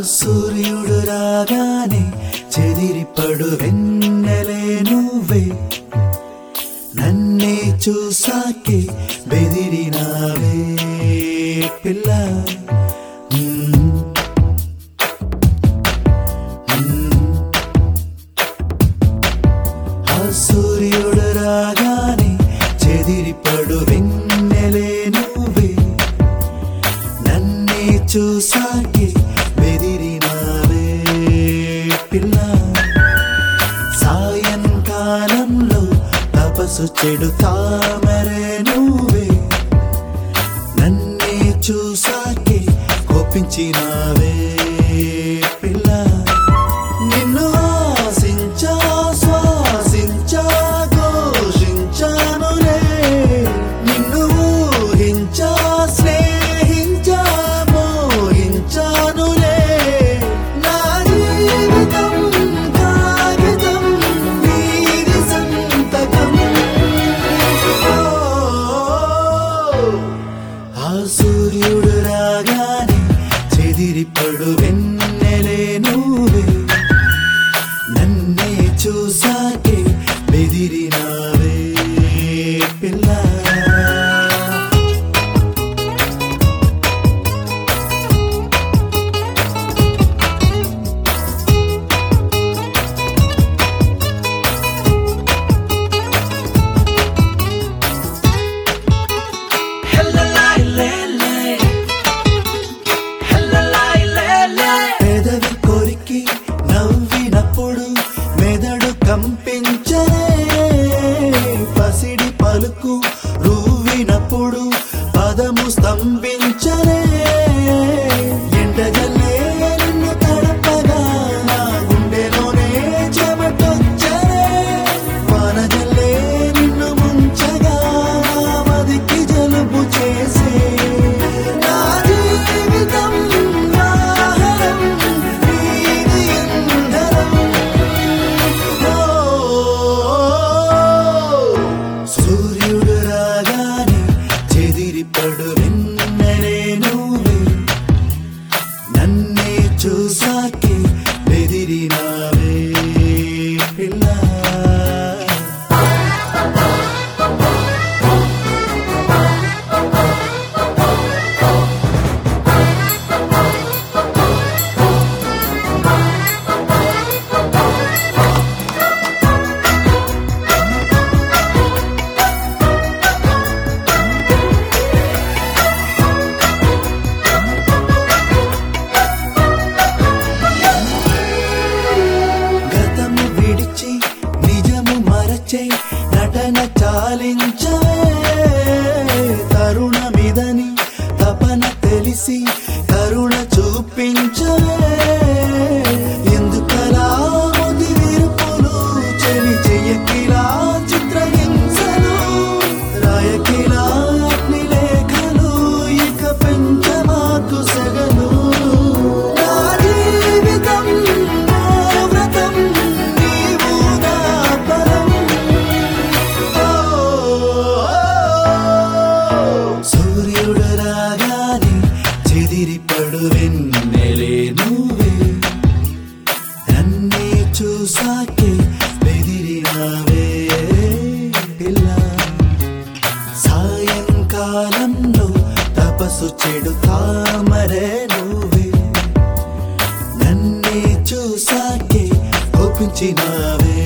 సూర్యుడు రాగానే చెదిరిపడు వెన్నెలే నువ్వే నన్నే చూసాకే బెదిరినావే పిల్ల మ్మ్. మ్మ్. ఆ సూర్యుడు రాగానే చెదిరిపడు వెన్నెలే నువ్వే నన్నే చూసాకే బెదిరినావే పిల్ల సాయంకాలంలో తపస్సు చెడు తామరే నువ్వే నన్నే చూసాకే కోపించినావే పిల్ల నిన్ను ఆశించా శ్వాసించా ఘోషించానులే నిన్ను ఊహించా స్నేహించా మోహించానులే నా జీవితం కాగితం నీది సంతకం ఓ, ఆ సూర్యుడు రాగానే చెదిరిపడు వెన్నెలే నువ్వే నన్నే చూసాకే బెదిరినావే పిల్ల పెదవి కొరికి నవ్వినప్పుడు మెదడు కంపించనే పసిడి పలుకు రువ్వినప్పుడు పదము స్తంభించనే ఎండ జల్లే నిన్ను తడపగా నా గుండెలోనే చెమటొచ్చనే వాన జల్లే నిన్ను ముంచగా నా మదికి జలుబు చేసే నా జీవితం ఆహారం నీది ఇంధనం ఓ, సూర్యుడు రాగానే చెదిరిపడు వెన్నెలే నువ్వే నన్నే చూసాకే బెదిరినావే పిల్ల గతము విడిచి నిజము మరచే నటన చాలించవే తరుణమిదని తపన తెలిసి కరుణ చూపించవే ఎందుకలా ముది విరుపులు చెవి చెయ్యకిలా చిత్రహింసలు రాయకిలా అగ్ని లేఖలు ఇక పెంచమాకు సగలు నా జీవితం నా వ్రతం నీవు నా పరం ఓ, సూర్యుడు రాగానే చెదిరిపడు వెన్నెలే నువ్వే నన్నే చూసాకే బెదిరినావే పిల్ల సాయంకాలంలో తపస్సు చెడు తామరే నువ్వే నన్నే చూసాకే కోపించినావే